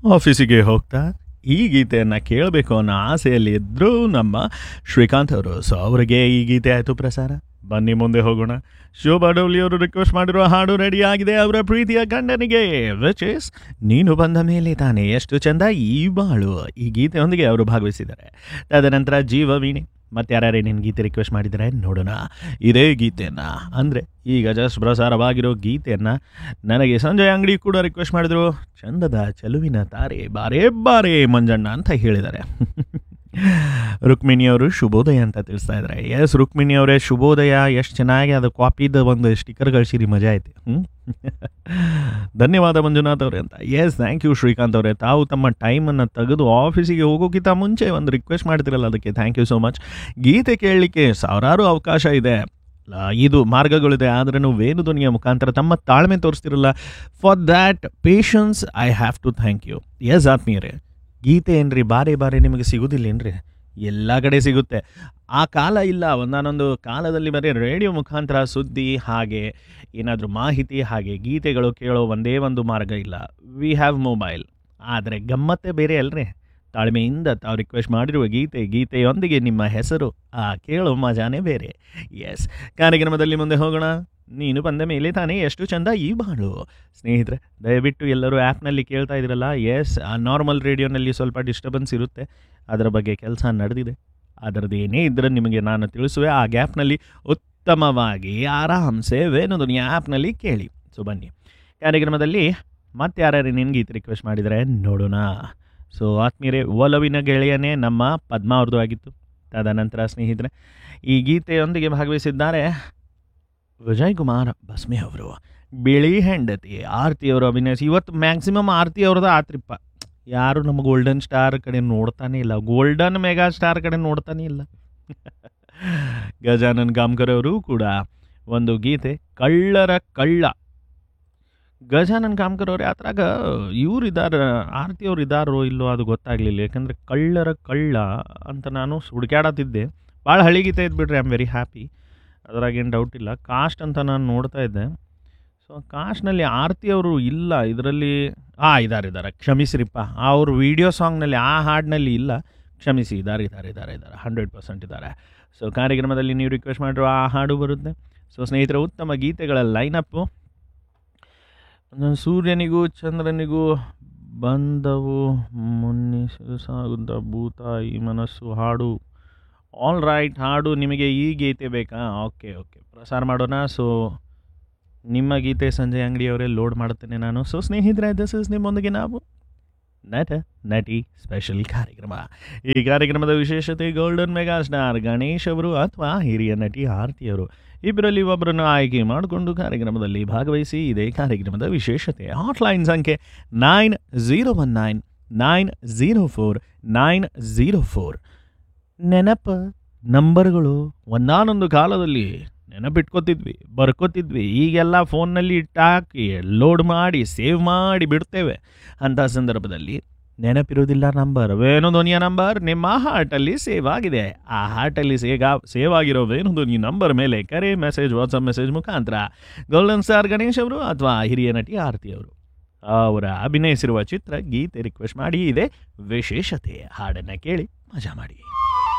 ಆಫೀಸಿಗೆ ಹೋಗ್ತಾ ಈ ಗೀತೆಯನ್ನು ಕೇಳಬೇಕು ಅನ್ನೋ ಆಸೆಯಲ್ಲಿ ಇದ್ದರೂ ನಮ್ಮ ಶ್ರೀಕಾಂತ್ ಅವರು ಸೊ ಅವರಿಗೆ ಈ ಗೀತೆ ಆಯಿತು ಪ್ರಸಾರ ಬನ್ನಿ ಮುಂದೆ ಹೋಗೋಣ ಶೋಭಾ ಡೌಲಿ ಅವರು ರಿಕ್ವೆಸ್ಟ್ ಮಾಡಿರೋ ಹಾಡು ರೆಡಿ ಆಗಿದೆ ಅವರ ಪ್ರೀತಿಯ ಗಂಡನಿಗೆ ವಿಚ್ ಇಸ್ ನೀನು ಬಂದ ಮೇಲೆ ತಾನೇ ಎಷ್ಟು ಚಂದ ಈ ಬಾಳು ಈ ಗೀತೆಯೊಂದಿಗೆ ಅವರು ಭಾಗವಹಿಸಿದ್ದಾರೆ ತದನಂತರ ಜೀವ ವೀಣೆ ಮತ್ತೆ ಯಾರ್ಯಾರೇ ನಿನ್ನ ಗೀತೆ ರಿಕ್ವೆಸ್ಟ್ ಮಾಡಿದರೆ ನೋಡೋಣ ಇದೇ ಗೀತೆಯನ್ನು ಅಂದರೆ ಈಗ ಜಸ್ಟ್ ಪ್ರಸಾರವಾಗಿರೋ ಗೀತೆಯನ್ನು ನನಗೆ ಸಂಜಯ್ ಅಂಗಡಿ ಕೂಡ ರಿಕ್ವೆಸ್ಟ್ ಮಾಡಿದ್ರು ಚಂದದ ಚೆಲುವಿನ ತಾರೆ ಬಾರೇ ಬಾರೇ ಮಂಜಣ್ಣ ಅಂತ ಹೇಳಿದ್ದಾರೆ ರುಕ್ಮಿಣಿ ಅವರು ಶುಭೋದಯ ಅಂತ ತಿಳಿಸ್ತಾ ಇದ್ದಾರೆ ಎಸ್ ರುಕ್ಮಿಣಿ ಅವರೇ ಶುಭೋದಯ ಎಷ್ಟು ಚೆನ್ನಾಗಿ ಅದು ಕಾಪಿದ ಒಂದು ಸ್ಟಿಕ್ಕರ್ ಕಳಿಸಿರಿ ಮಜಾ ಐತಿ ಹ್ಞೂ ಧನ್ಯವಾದ ಮಂಜುನಾಥ್ ಅವರೇ ಅಂತ ಎಸ್ ಥ್ಯಾಂಕ್ ಯು ಶ್ರೀಕಾಂತ್ ಅವರೇ ತಾವು ತಮ್ಮ ಟೈಮನ್ನು ತೆಗೆದು ಆಫೀಸಿಗೆ ಹೋಗೋಕ್ಕಿಂತ ಮುಂಚೆ ಒಂದು ರಿಕ್ವೆಸ್ಟ್ ಮಾಡ್ತಿರಲ್ಲ ಅದಕ್ಕೆ ಥ್ಯಾಂಕ್ ಯು ಸೋ ಮಚ್ ಗೀತೆ ಕೇಳಲಿಕ್ಕೆ ಸಾವಿರಾರು ಅವಕಾಶ ಇದೆ ಲ- ಇದು ಮಾರ್ಗಗಳಿದೆ ಆದ್ರೂ ವೇಣು ಧ್ವನಿಯ ಮುಖಾಂತರ ತಮ್ಮ ತಾಳ್ಮೆ ತೋರಿಸ್ತಿರಲ್ಲ for that patience I have to thank you ಎಸ್ ಆತ್ಮೀಯರೇ ಗೀತೆ ಏನ್ರಿ ಬಾರಿ ಬಾರಿ ನಿಮಗೆ ಸಿಗೋದಿಲ್ಲೇನ್ರಿ ಎಲ್ಲ ಕಡೆ ಸಿಗುತ್ತೆ ಆ ಕಾಲ ಇಲ್ಲ ಒಂದಾನೊಂದು ಕಾಲದಲ್ಲಿ ಬರೀ ರೇಡಿಯೋ ಮುಖಾಂತರ ಸುದ್ದಿ ಹಾಗೆ ಏನಾದರೂ ಮಾಹಿತಿ ಹಾಗೆ ಗೀತೆಗಳು ಕೇಳೋ ಒಂದೇ ಒಂದು ಮಾರ್ಗ ಇಲ್ಲ ವಿ ಹ್ಯಾವ್ ಮೊಬೈಲ್ ಆದರೆ ಗಮ್ಮತ್ತೇ ಬೇರೆ ಅಲ್ರಿ ತಾಳ್ಮೆಯಿಂದ ತಾವು ರಿಕ್ವೆಸ್ಟ್ ಮಾಡಿರುವ ಗೀತೆ ಗೀತೆಯೊಂದಿಗೆ ನಿಮ್ಮ ಹೆಸರು ಆ ಕೇಳೋ ಮಜಾನೇ ಬೇರೆ ಎಸ್ ಕಾರ್ಯಕ್ರಮದಲ್ಲಿ ಮುಂದೆ ಹೋಗೋಣ ನೀನು ಬಂದ ಮೇಲೆ ತಾನೇ ಎಷ್ಟು ಚಂದ ಈ ಬಾಳು ಸ್ನೇಹಿತರೆ ದಯವಿಟ್ಟು ಎಲ್ಲರೂ ಆ್ಯಪ್ನಲ್ಲಿ ಕೇಳ್ತಾ ಇದ್ರಲ್ಲ ಎಸ್ ನಾರ್ಮಲ್ ರೇಡಿಯೋನಲ್ಲಿ ಸ್ವಲ್ಪ ಡಿಸ್ಟರ್ಬೆನ್ಸ್ ಇರುತ್ತೆ ಅದರ ಬಗ್ಗೆ ಕೆಲಸ ನಡೆದಿದೆ ಅದರದ್ದು ಏನೇ ಇದ್ದರೆ ನಿಮಗೆ ನಾನು ತಿಳಿಸುವೆ ಆ ಗ್ಯಾಪ್ನಲ್ಲಿ ಉತ್ತಮವಾಗಿ ಆರಾಮ್ಸೆ ವೇಣು ಧ್ವನಿಯ ಆ್ಯಪ್ನಲ್ಲಿ ಕೇಳಿ ಸೊ ಬನ್ನಿ ಕಾರ್ಯಕ್ರಮದಲ್ಲಿ ಮತ್ತೆ ಯಾರ್ಯಾರು ನಿನ್ನ ಗೀತೆ ರಿಕ್ವೆಸ್ಟ್ ಮಾಡಿದರೆ ನೋಡೋಣ ಸೊ ಆತ್ಮೀಯರೇ ಒಲವಿನ ಗೆಳೆಯನೇ ನಮ್ಮ ಪದ್ಮ ಅವ್ರದ್ದು ಆಗಿತ್ತು ತದನಂತರ ಸ್ನೇಹಿತರೆ ಈ ಗೀತೆಯೊಂದಿಗೆ ಭಾಗವಹಿಸಿದ್ದಾರೆ ವಿಜಯ್ ಕುಮಾರ್ ಬಸ್ಮೆ ಅವರು ಬಿಳಿ ಹೆಂಡತಿ ಆರತಿ ಅವರು ಅಭಿನಯಿಸಿ ಇವತ್ತು ಮ್ಯಾಕ್ಸಿಮಮ್ ಆರತಿ ಅವ್ರದ್ದು ಆತ್ರಿಪ್ಪ ಯಾರು ನಮ್ಮ ಗೋಲ್ಡನ್ ಸ್ಟಾರ್ ಕಡೆ ನೋಡ್ತಾನೆ ಇಲ್ಲ ಗೋಲ್ಡನ್ ಮೆಗಾ ಸ್ಟಾರ್ ಕಡೆ ನೋಡ್ತಾನೆ ಇಲ್ಲ ಗಜಾನನ್ ಗಾಮ್ಕರ್ ಅವರು ಕೂಡ ಒಂದು ಗೀತೆ ಕಳ್ಳರ ಕಳ್ಳ ಗಜಾನನ್ ಕಾಮ್ಕರ್ ಅವ್ರು ಯಾತ್ರಾಗ ಇವ್ರು ಇದ್ದಾರೆ ಆರತಿ ಅವ್ರು ಇದ್ದಾರೋ ಇಲ್ಲೋ ಅದು ಗೊತ್ತಾಗಲಿಲ್ಲ ಯಾಕಂದರೆ ಕಳ್ಳರ ಕಳ್ಳ ಅಂತ ನಾನು ಹುಡುಕ್ಯಾಡತ್ತಿದ್ದೆ ಭಾಳ ಹಳಿ ಗೀತೆ ಇದ್ಬಿಟ್ರಿ ಐ ಆಮ್ ವೆರಿ ಹ್ಯಾಪಿ ಅದ್ರಾಗೇನು ಡೌಟ್ ಇಲ್ಲ ಕಾಸ್ಟ್ ಅಂತ ನಾನು ನೋಡ್ತಾ ಇದ್ದೆ ಸೊ ಕಾಸ್ಟ್ನಲ್ಲಿ ಆರತಿ ಅವರು ಇಲ್ಲ ಇದರಲ್ಲಿ ಹಾಂ ಇದ್ದಾರೆ ಇದ್ದಾರೆ ಕ್ಷಮಿಸಿರಿಪ್ಪ ಅವ್ರ ವಿಡಿಯೋ ಸಾಂಗ್ನಲ್ಲಿ ಆ ಹಾಡಿನಲ್ಲಿ ಇಲ್ಲ ಕ್ಷಮಿಸಿ ಇದ್ದಾರೆ ಇದ್ದಾರೆ ಇದ್ದಾರೆ ಇದ್ದಾರೆ ಹಂಡ್ರೆಡ್ ಪರ್ಸೆಂಟ್ ಇದ್ದಾರೆ ಸೊ ಕಾರ್ಯಕ್ರಮದಲ್ಲಿ ನೀವು ರಿಕ್ವೆಸ್ಟ್ ಮಾಡಿರೋ ಆ ಹಾಡು ಬರುತ್ತೆ ಸೊ ಸ್ನೇಹಿತರ ಉತ್ತಮ ಗೀತೆಗಳ ಲೈನಪ್ಪು ಒಂದೊಂದು ಸೂರ್ಯನಿಗೂ ಚಂದ್ರನಿಗೂ ಬಂದವು ಮುನ್ನಿಸು ಸಾಗುತ್ತ ಭೂತ ಈ ಮನಸ್ಸು ಹಾಡು ಆಲ್ ರೈಟ್ ಹಾಡು ನಿಮಗೆ ಈ ಗೀತೆ ಬೇಕಾ ಓಕೆ ಓಕೆ ಪ್ರಸಾರ ಮಾಡೋಣ ಸೊ ನಿಮ್ಮ ಗೀತೆ ಸಂಜಯ್ ಅಂಗಡಿಯವರೇ ಲೋಡ್ ಮಾಡುತ್ತೇನೆ ನಾನು ಸೊ ಸ್ನೇಹಿತರೆ ದಿಸ್ ಇಸ್ ನಿಮ್ಮೊಂದಿಗೆ ನಾವು ನಟ ನಟಿ ಸ್ಪೆಷಲ್ ಕಾರ್ಯಕ್ರಮ ಈ ಕಾರ್ಯಕ್ರಮದ ವಿಶೇಷತೆ ಗೋಲ್ಡನ್ ಮೆಗಾ ಸ್ಟಾರ್ ಗಣೇಶ್ ಅವರು ಅಥವಾ ಹಿರಿಯ ನಟಿ ಆರತಿಯವರು ಇಬ್ಬರಲ್ಲಿ ಒಬ್ಬರನ್ನು ಆಯ್ಕೆ ಮಾಡಿಕೊಂಡು ಕಾರ್ಯಕ್ರಮದಲ್ಲಿ ಭಾಗವಹಿಸಿ ಇದೇ ಕಾರ್ಯಕ್ರಮದ ವಿಶೇಷತೆ ಹಾಟ್ಲೈನ್ ಸಂಖ್ಯೆ nine zero one nine nine zero four nine zero four ನೆನಪ ನಂಬರ್ಗಳು ಒಂದಾನೊಂದು ಕಾಲದಲ್ಲಿ ನೆನಪಿಟ್ಕೋತಿದ್ವಿ ಬರ್ಕೋತಿದ್ವಿ ಈಗೆಲ್ಲ ಫೋನ್ನಲ್ಲಿ ಇಟ್ಟಾಕಿ ಲೋಡ್ ಮಾಡಿ ಸೇವ್ ಮಾಡಿ ಬಿಡ್ತೇವೆ ಅಂಥ ಸಂದರ್ಭದಲ್ಲಿ ನೆನಪಿರೋದಿಲ್ಲ ನಂಬರ್ ವೇಣು ಧ್ವನಿಯ ನಂಬರ್ ನಿಮ್ಮ ಹಾರ್ಟಲ್ಲಿ ಸೇವ್ ಆಗಿದೆ ಆ ಹಾರ್ಟಲ್ಲಿ ಸೇಗ ಸೇವ್ ಆಗಿರೋ ವೇಣು ಧ್ವನಿ ನಂಬರ್ ಮೇಲೆ ಕರೆ ಮೆಸೇಜ್ ವಾಟ್ಸಪ್ ಮೆಸೇಜ್ ಮುಖಾಂತರ ಗೋಲ್ಡನ್ ಸ್ಟಾರ್ ಗಣೇಶ್ ಅವರು ಅಥವಾ ಹಿರಿಯ ನಟಿ ಆರತಿ ಅವರು ಅವರ ಅಭಿನಯಿಸಿರುವ ಚಿತ್ರ ಗೀತೆ ರಿಕ್ವೆಸ್ಟ್ ಮಾಡಿ ಇದೆ ವಿಶೇಷತೆ ಹಾಡನ್ನು ಕೇಳಿ ಮಜಾ ಮಾಡಿ